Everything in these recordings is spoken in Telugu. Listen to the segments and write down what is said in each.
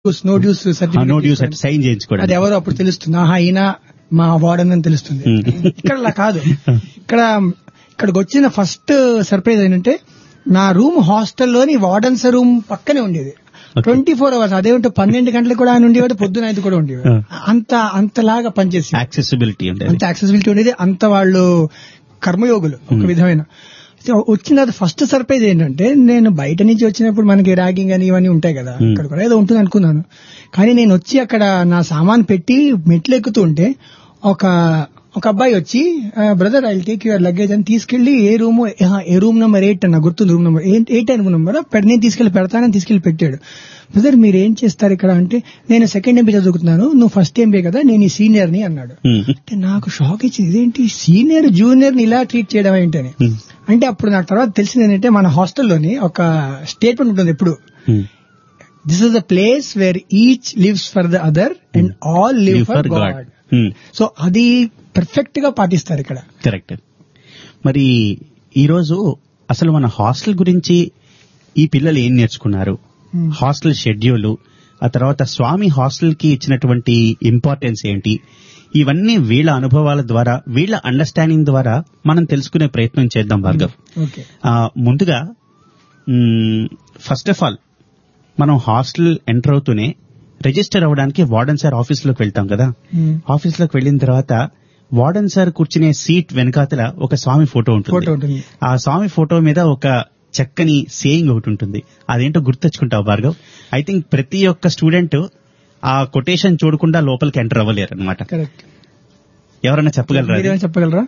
No dues no dues certificate sign చేయించుకోవడం అది ఎవరో అప్పుడు తెలుస్తుంది ఆహా ఈయన మా వార్డెన్ అని తెలుస్తుంది Hmm. ఇక్కడ అలా కాదు ఇక్కడ ఇక్కడికి వచ్చిన ఫస్ట్ సర్ప్రైజ్ ఏంటంటే నా రూమ్ హాస్టల్లోని వార్డెన్స్ రూమ్ పక్కనే ఉండేది Okay. ట్వంటీ ఫోర్ అవర్స్ అదేంటో పన్నెండు గంటలకు కూడా ఆయన ఉండేవాడు పొద్దున ఐదు కూడా ఉండేవాడు Ah. అంత అంతలాగా పనిచేసి యాక్సెసిబిలిటీ అంత ఉండేది యాక్సెసిబిలిటీ ఉండేది అంత వాళ్ళు కర్మయోగులు ఒక Hmm. విధమైన అయితే వచ్చిన తర్వాత ఫస్ట్ సర్ప్రైజ్ ఏంటంటే నేను బయట నుంచి వచ్చినప్పుడు మనకి ర్యాగింగ్ అని ఇవన్నీ ఉంటాయి కదా Hmm. ఇక్కడ కూడా ఏదో ఉంటుంది అనుకున్నాను కానీ నేను వచ్చి అక్కడ నా సామాన్ పెట్టి మెట్లు ఎక్కుతూ ఉంటే ఒక ఒక అబ్బాయి వచ్చి brother I take your luggage అని తీసుకెళ్లి ఏ రూమ్ ఏ రూమ్ నెంబర్ ఎయిట్ అన్న గుర్తుంది room number eight room number నేను తీసుకెళ్లి పెడతానని తీసుకెళ్లి పెట్టాడు బ్రదర్ మీరు ఏం చేస్తారు ఇక్కడ అంటే నేను సెకండ్ ఎంపీ చదువుకున్నాను నువ్వు ఫస్ట్ ఎంపీ కదా నేను ఈ సీనియర్ ని అన్నాడు అంటే నాకు షాక్ ఇచ్చింది ఇదేంటి సీనియర్ జూనియర్ ని ఇలా ట్రీట్ చేయడం ఏంటని అంటే అప్పుడు నాకు తర్వాత తెలిసింది ఏంటంటే మన హాస్టల్లోని ఒక స్టేట్మెంట్ ఉంటుంది ఎప్పుడు this is the place where each lives for the other and all live for God so అది పర్ఫెక్ట్ గా పాటిస్తారు ఇక్కడ కరెక్ట్ మరి ఈరోజు అసలు మన హాస్టల్ గురించి ఈ పిల్లలు ఏం నేర్చుకున్నారు Hmm. హాస్టల్ షెడ్యూల్ ఆ తర్వాత స్వామి హాస్టల్ కి ఇచ్చినటువంటి ఇంపార్టెన్స్ ఏంటి ఇవన్నీ వీళ్ళ అనుభవాల ద్వారా వీళ్ళ అండర్స్టాండింగ్ ద్వారా మనం తెలుసుకునే ప్రయత్నం చేద్దాం భార్గవ్ ఓకే ఆ, ముందుగా ఫస్ట్ ఆఫ్ ఆల్ మనం హాస్టల్ ఎంటర్ అవుతూనే రిజిస్టర్ అవ్వడానికి వార్డెన్ సార్ ఆఫీస్ లోకి వెళ్తాం కదా ఆఫీస్ లోకి వెళ్ళిన తర్వాత వార్డెన్ సార్ కూర్చునే సీట్ వెనకాతల ఒక స్వామి ఫోటో ఫోటో ఉంటుంది ఉంటుంది ఆ స్వామి ఫోటో మీద ఒక చక్కని సేయింగ్ ఒకటి ఉంటుంది అదేంటో గుర్తొచ్చుకుంటావు భార్గవ్ ఐ థింక్ ప్రతి ఒక్క స్టూడెంట్ ఆ కొటేషన్ చూడకుండా లోపలికి ఎంటర్ అవ్వలేరు అనమాట కరెక్ట్ ఎవరైనా చెప్పగలరా అది? మీరేమైనా చెప్పగలరా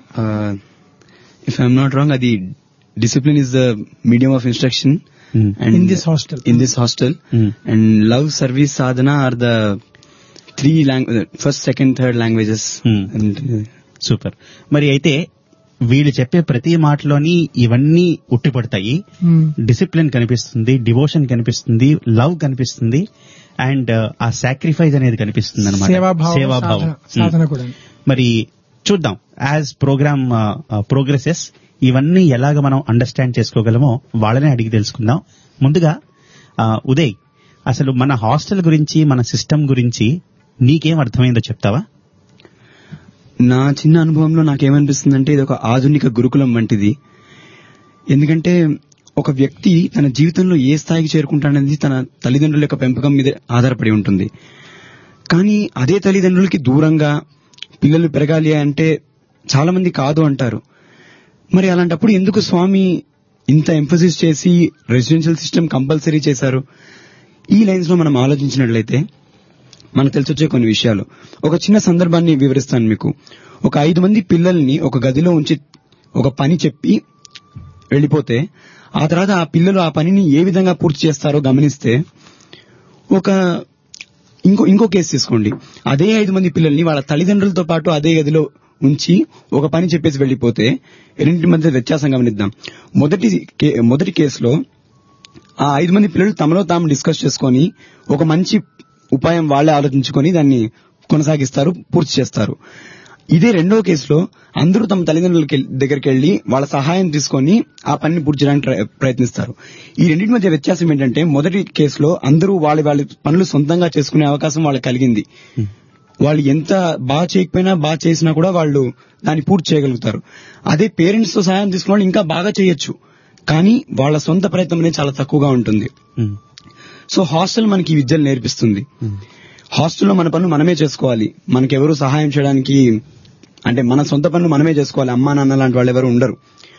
ఇఫ్ ఐఎమ్ నాట్ రాంగ్ అది discipline is the medium of instruction Hmm. And In this hostel. In this hostel Hmm. And love service sadhana are the three language first second third languages Hmm. And super మరి అయితే వీళ్ళు చెప్పే ప్రతి మాటలోని ఇవన్నీ ఉట్టిపడతాయి Hmm. డిసిప్లిన్ కనిపిస్తుంది డివోషన్ కనిపిస్తుంది లవ్ కనిపిస్తుంది అండ్ ఆ సాక్రిఫైస్ అనేది కనిపిస్తుంది అనమాట సేవాభావం సాధన- సాధన కూడా మరి చూద్దాం యాజ్ ప్రోగ్రామ్ ప్రోగ్రెసెస్ ఇవన్నీ ఎలాగ మనం అండర్స్టాండ్ చేసుకోగలమో వాళ్ళనే అడిగి తెలుసుకుందాం ముందుగా ఆ, ఉదయ్ అసలు మన హాస్టల్ గురించి మన సిస్టమ్ గురించి నీకేం అర్థమైందో చెప్తావా నా చిన్న అనుభవంలో నాకేమనిపిస్తుందంటే ఇది ఒక ఆధునిక గురుకులం వంటిది ఎందుకంటే ఒక వ్యక్తి తన జీవితంలో ఏ స్థాయికి చేరుకుంటాడనేది తన తల్లిదండ్రుల యొక్క పెంపకం మీద ఆధారపడి ఉంటుంది కానీ అదే తల్లిదండ్రులకి దూరంగా పిల్లలు పెరగాలి అంటే చాలా మంది కాదు అంటారు మరి అలాంటప్పుడు ఎందుకు స్వామి ఇంత ఎంఫసిస్ చేసి రెసిడెన్షియల్ సిస్టమ్ కంపల్సరీ చేశారు ఈ లైన్స్ లో మనం ఆలోచించినట్లయితే మనకు తెలిసొచ్చే కొన్ని విషయాలు ఒక చిన్న సందర్భాన్ని వివరిస్తాను మీకు ఒక ఐదు మంది పిల్లల్ని ఒక గదిలో ఉంచి ఒక పని చెప్పి వెళ్ళిపోతే ఆ తర్వాత ఆ పిల్లలు ఆ పనిని ఏ విధంగా పూర్తి చేస్తారో గమనిస్తే ఒక ఇంకో ఇంకో కేసు తీసుకోండి అదే ఐదు మంది పిల్లల్ని వాళ్ళ తల్లిదండ్రులతో పాటు అదే గదిలో ఉంచి ఒక పని చెప్పేసి వెళ్ళిపోతే రెండింటి మధ్య వ్యత్యాసం గమనిద్దాం మొదటి కే- మొదటి కేసులో ఆ ఐదు మంది పిల్లలు తమలో తాము డిస్కస్ చేసుకొని ఒక మంచి ఉపాయం వాళ్ళే ఆలోచించుకొని దాన్ని కొనసాగిస్తారు పూర్తి చేస్తారు ఇదే రెండో కేసులో అందరూ తమ తల్లిదండ్రుల దగ్గరికి వెళ్లి వాళ్ళ సహాయం తీసుకొని ఆ పనిని పూర్తి చేయడానికి ట్రై- ప్రయత్నిస్తారు ఈ రెండింటి మధ్య వ్యత్యాసం ఏంటంటే మొదటి కేసులో అందరూ వాళ్ళ వాళ్ళ పనులు సొంతంగా చేసుకునే అవకాశం వాళ్ళకి కలిగింది వాళ్ళు ఎంత బాగా చేయకపోయినా బాగా చేసినా కూడా వాళ్ళు దాన్ని పూర్తి చేయగలుగుతారు అదే పేరెంట్స్ తో సహాయం తీసుకున్న వాళ్ళు ఇంకా బాగా చేయొచ్చు కానీ వాళ్ళ సొంత ప్రయత్నం అనేది చాలా తక్కువగా ఉంటుంది ఉమ్, సో హాస్టల్ మనకి ఈ విద్యలు నేర్పిస్తుంది ఉమ్, హాస్టల్లో మన పనులు మనమే చేసుకోవాలి మనకెవరు సహాయం చేయడానికి అంటే మన సొంత పనులు మనమే చేసుకోవాలి అమ్మా నాన్న లాంటి వాళ్ళు ఎవరు ఉండరు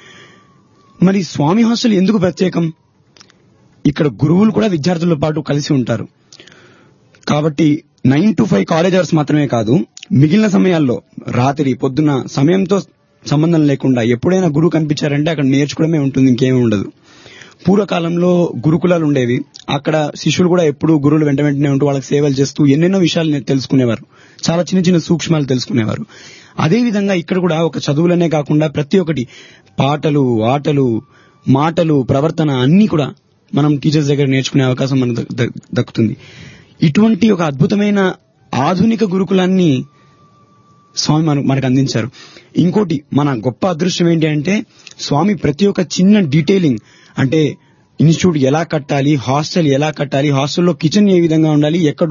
మరి స్వామి హాస్టల్ ఎందుకు ప్రత్యేకం ఇక్కడ గురువులు కూడా విద్యార్థులతో పాటు కలిసి ఉంటారు కాబట్టి nine to five college hours మాత్రమే కాదు మిగిలిన సమయాల్లో రాత్రి పొద్దున సమయంతో సంబంధం లేకుండా ఎప్పుడైనా గురువు కనిపించారంటే అక్కడ నేర్చుకోవడమే ఉంటుంది ఇంకేమీ ఉండదు పూర్వకాలంలో గురుకులాలు ఉండేవి అక్కడ శిష్యులు కూడా ఎప్పుడు గురువులు వెంట వెంటనే ఉంటూ వాళ్ళకి సేవలు చేస్తూ ఎన్నెన్నో విషయాలు నే- తెలుసుకునేవారు చాలా చిన్న చిన్న సూక్ష్మాలు తెలుసుకునేవారు అదే విధంగా ఇక్కడ కూడా ఒక చదువులనే కాకుండా ప్రతి ఒక్కటి పాటలు ఆటలు మాటలు ప్రవర్తన అన్ని కూడా మనం టీచర్స్ దగ్గర నేర్చుకునే అవకాశం మనకు దక్- దక్- దక్కుతుంది ఇటువంటి ఒక అద్భుతమైన ఆధునిక గురుకులాన్ని స్వామి మన- మనకు అందించారు ఇంకోటి మన గొప్ప అదృష్టం ఏంటి అంటే స్వామి ప్రతి ఒక్క చిన్న డీటెయిలింగ్ అంటే ఇన్స్టిట్యూట్ ఎలా కట్టాలి హాస్టల్ ఎలా కట్టాలి హాస్టల్లో కిచెన్ ఏ విధంగా ఉండాలి ఎక్కడ